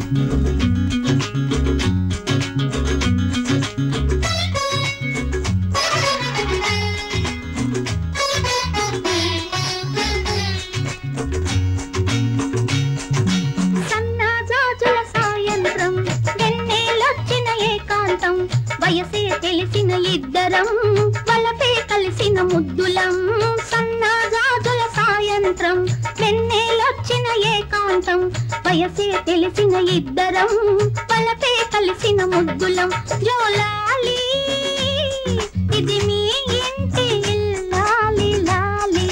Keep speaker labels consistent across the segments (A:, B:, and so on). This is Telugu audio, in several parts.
A: సన్నాజాజుల సాయంత్రం వెన్నెలొచ్చిన ఏకాంతం వయసే తెలిసిన ఇద్దరం వలపే కలిసిన ముద్దులం సన్నాజాజుల సాయంత్ం వెన్నెలొచ్చిన ఏకాంతం వయసే తెలిసిన ఇద్దరం వలపే కలిసిన ముద్దులం జోలాలి ఇది మీ ఇంటి ఇల్లాలి లాలి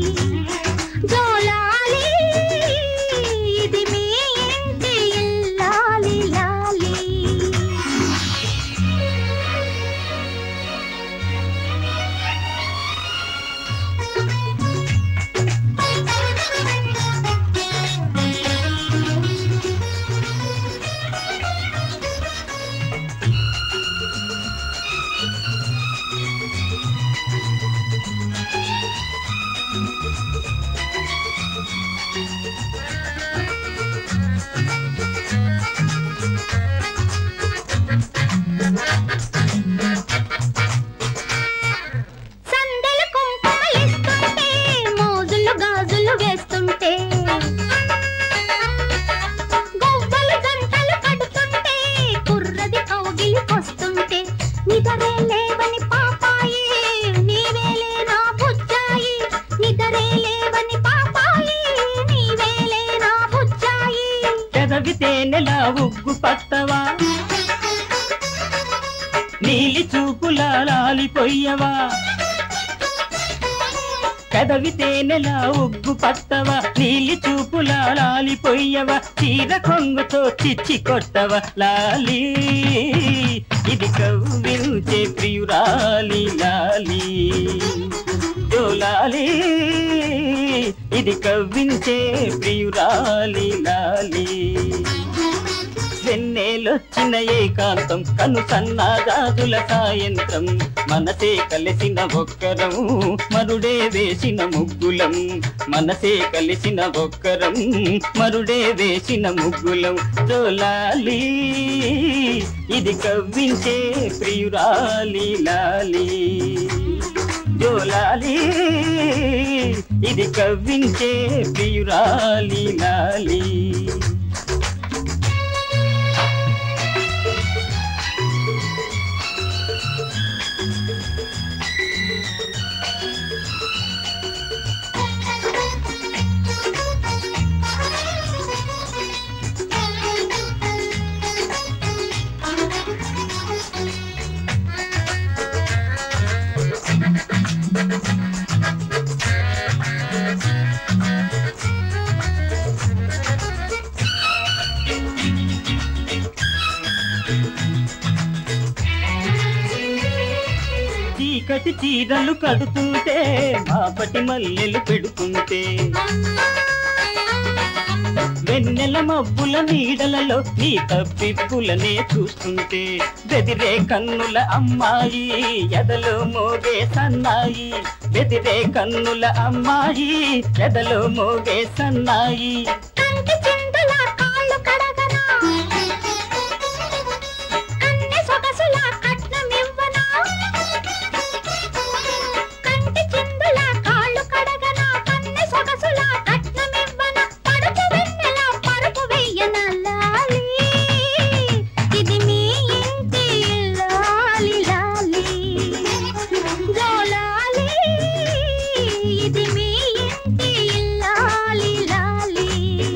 A: జోలాలి ఇది మీ ఇంటి ఇల్లాలి లాలి సందెలు కుంకుమలిస్తుంటే మోజులు గాజులు వేస్తుంటే గొవ్వలు జంటలు కడుతుంటే కుర్రది కౌగిలికొస్తుంటే నిదరే లేవని పాపాయి నీవేలే నా బుజ్జాయి నిదరే లేవని పాపాయి నీవేలే నా బుజ్జాయి
B: పెదవి తేనెలా ఉగ్గు పట్టవా నీలి చూపులా లాలిపోయవా కదవి తేనెలా ఉగ్గు పట్టవా నీలి చూపులా లాలిపోయవా చీర కొంగుతో చిచ్చి కొట్టవా లాలి ఇది కవ్వించే ప్రియురాలి లాలి జోలాలి ఇది కవ్వించే ప్రియురాలి లాలి వెన్నెలొచ్చిన ఏకాంతం కను సన్నాజాజుల సాయంత్రం మనసే కలిసిన ఒక్కరం మరుడే వేసిన ముగ్గులం మనసే కలిసిన ఒక్కరం మరుడే వేసిన ముగ్గులం జోలాలి ఇది కవ్వించే ప్రియురాలి లాలి జోలాలి ఇది కవ్వించే ప్రియురాలి లాలి చీకటి చీరలు కడుతుంటే మాపటి మల్లెలు పెడుతుంటే వెన్నెల మబ్బుల నీడలలో నీ తప్పిప్పులనే చూస్తుంటే బెదిరే కన్నుల అమ్మాయి ఎదలో మోగే సన్నాయి బెదిరే కన్నుల అమ్మాయి ఎదలో మోగే సన్నాయి
A: కంటి చిందుల కాళ్ళు కడగనా కన్నె సొగసుల కట్నమివ్వనా కంటి చిందుల కాళ్ళు కడగనా కన్నె సొగసుల కట్నమివ్వనా పడుపు వెన్నెల పరుపు వెయ్యన లాలి ఇది మీ ఇంటి లాలి లాలి జోలాలి ఇది మీ ఇంటి లాలి లాలి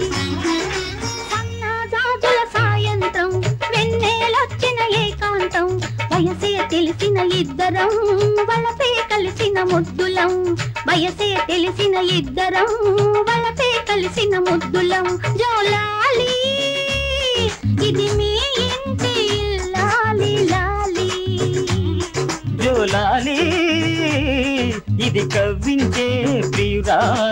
A: సన్నజాజుల సాయంత్రం వెన్నెలొచ్చిన ఏకాంతం వయసే తెలిసిన ఇద్దరం వలపే కలిసిన ముద్దులం వయసే తెలిసిన ఇద్దరం వలపే కలిసిన ముద్దులం జోలాలి ఇది మీ ఇంటి లాలి లాలి
B: జోలాలి ఇది కవ్వించే ప్రియురాలి